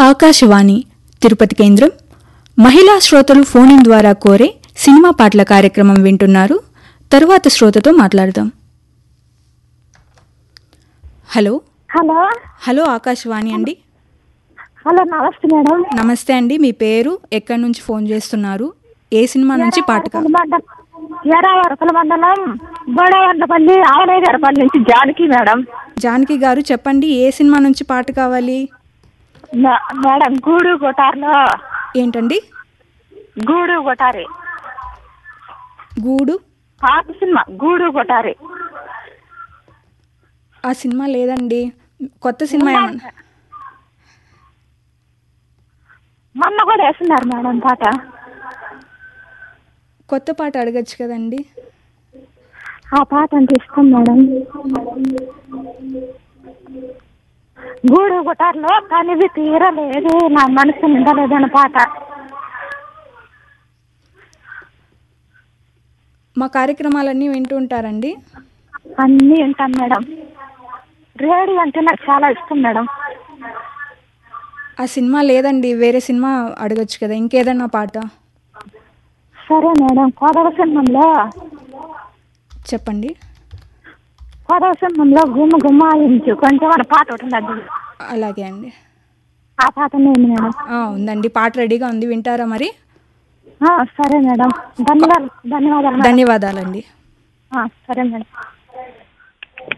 ఆకాశవాణి తిరుపతి కేంద్రం మహిళా శ్రోతలు ఫోన్ ఇన్ ద్వారా కోరే సినిమా పాటల కార్యక్రమం వింటున్నారు తరువాత శ్రోతతో మాట్లాడదాం హలో హలో హలో ఆకాశవాణి అండి హలో నమస్తే మేడం నమస్తే అండి మీ పేరు ఎక్కడి నుంచి ఫోన్ చేస్తున్నారు ఏ సినిమా నుంచి పాట కా- మండలం ఎరావరకుల మండలం గోడవండ్లపల్లి ఆవలేగారపల్లి నుంచి జానకి మేడం జానకి గారు చెప్పండి ఏ సినిమా నుంచి పాట కావాలి మే- మేడం గూడు కొటార్లో ఏంటండి గూడు కొటారి గూడు పాత సినిమా గూడు కొటారి ఆ సినిమా లేదండి కొత్త సినిమా ఏమన్నా మొన్న కూడా వేస్తున్నారు మేడం పాట కొత్త పాట అడగచ్చు కదండి ఆ పాట అంటే ఇష్టం మేడం గూడు కొటార్లో కనివి తీరలేదు నా మనసు నిండలేదన్న పాట మా కార్యక్రమాలన్నీ వింటూ ఉంటారండి అన్నీ వింటాం మేడం రేడియో అంటే నాకు చాలా ఇష్టం మేడం ఆ సినిమా లేదండి వేరే సినిమా అడగచ్చు కదా ఇంకేదన్నా పాట సరే మేడం కోదవ సింహంలో చెప్పండి కోదవ సింహంలో గుమ్మ గుమ్మాయించు కొంచెం అన్న పాట ఒకటి ఉన్నది అలాగే అండి ఆ పాట నేను మేడం ఆ, ఉందండి పాట రెడీగా ఉంది వింటారా మరి ఆ, సరే మేడం ధన్యవాదాలు ధన్యవాదాలు మేడం. ధన్యవాదాలండి ఆ, సరే మేడం